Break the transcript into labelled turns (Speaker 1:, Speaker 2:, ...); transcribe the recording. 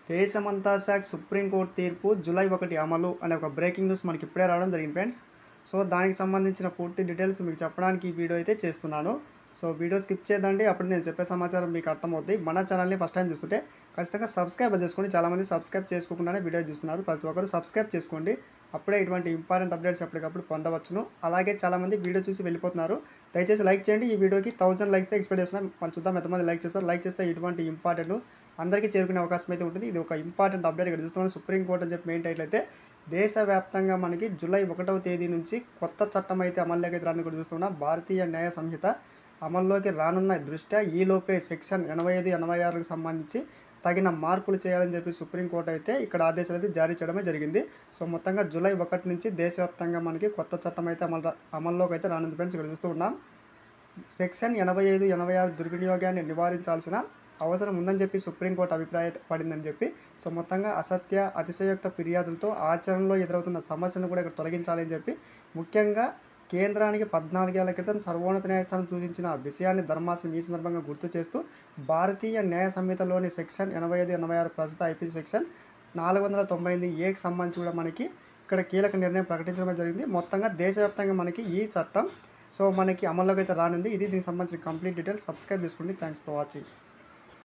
Speaker 1: దేశమంతా శాఖ సుప్రీంకోర్టు తీర్పు జూలై ఒకటి అమలు అనే ఒక బ్రేకింగ్ న్యూస్ మనకి ఇప్పుడే రావడం జరిగింది ఫ్రెండ్స్ సో దానికి సంబంధించిన పూర్తి డీటెయిల్స్ మీకు చెప్పడానికి ఈ వీడియో అయితే చేస్తున్నాను సో వీడియో స్కిప్ చేద్దండి అప్పుడు నేను చెప్పే సమాచారం మీకు అర్థమవుతుంది మన ఛానల్ని ఫస్ట్ టైం చూస్తుంటే ఖచ్చితంగా సబ్స్క్రైబ్ చేసుకోండి చాలామంది సబ్స్క్రైబ్ చేసుకోకుండానే వీడియో చూస్తున్నారు ప్రతి ఒక్కరు సబ్స్క్రైబ్ చేసుకోండి అప్పుడే ఇటువంటి ఇంపార్టెంట్ అప్డేట్స్ ఎప్పటికప్పుడు పొందవచ్చును అలాగే చాలామంది వీడియో చూసి వెళ్ళిపోతున్నారు దయచేసి లైక్ చేయండి ఈ వీడియోకి థౌసండ్ లైక్స్ ఎక్స్పెక్ట్ చేస్తున్నాం మనం చూద్దాం ఎంతమంది లైక్ చేస్తారు లైక్ చేస్తే ఇటువంటి ఇంపార్టెంట్ న్యూస్ అందరికీ చేరుకునే అవకాశం అయితే ఉంటుంది ఇది ఒక ఇంపార్టెంట్ అప్డేట్ ఇక్కడ చూస్తున్నాం సుప్రీంకోర్టు అని చెప్పి మెయిన్ టైటిల్ అయితే దేశవ్యాప్తంగా మనకి జూలై ఒకటవ తేదీ నుంచి కొత్త చట్టం అయితే అమల్లోకి అయితే రాని కూడా చూస్తున్నాం భారతీయ న్యాయ సంహిత అమల్లోకి రానున్న దృష్ట్యా ఈలోపే సెక్షన్ ఎనభై ఐదు ఎనభై ఆరుకు సంబంధించి తగిన మార్పులు చేయాలని చెప్పి సుప్రీంకోర్టు అయితే ఇక్కడ ఆదేశాలు అయితే జారీ చేయడమే జరిగింది సో మొత్తంగా జూలై ఒకటి నుంచి దేశవ్యాప్తంగా మనకి కొత్త చట్టం అయితే అమలు అమల్లోకి అయితే రానుంది ఫ్రెండ్స్ ఇక్కడ చూస్తూ ఉన్నాం సెక్షన్ ఎనభై ఐదు ఎనభై ఆరు దుర్వినియోగాన్ని నివారించాల్సిన అవసరం ఉందని చెప్పి సుప్రీంకోర్టు అభిప్రాయపడిందని చెప్పి సో మొత్తంగా అసత్య అతిశయోక్త ఫిర్యాదులతో ఆచరణలో ఎదురవుతున్న సమస్యను కూడా ఇక్కడ తొలగించాలని చెప్పి ముఖ్యంగా కేంద్రానికి పద్నాలుగేళ్ల క్రితం సర్వోన్నత న్యాయస్థానం సూచించిన విషయాన్ని ధర్మాసనం ఈ సందర్భంగా గుర్తు చేస్తూ భారతీయ న్యాయ సంహితలోని సెక్షన్ ఎనభై ఐదు ఎనభై ఆరు ప్రస్తుత ఐపీసీ సెక్షన్ నాలుగు వందల తొంభై ఎనిమిది ఏకి సంబంధించి కూడా మనకి ఇక్కడ కీలక నిర్ణయం ప్రకటించడం జరిగింది మొత్తంగా దేశవ్యాప్తంగా మనకి ఈ చట్టం సో మనకి అమల్లోకి అయితే రానుంది ఇది దీనికి సంబంధించిన కంప్లీట్ డీటెయిల్స్ సబ్స్క్రైబ్ చేసుకోండి థ్యాంక్స్ ఫర్ వాచింగ్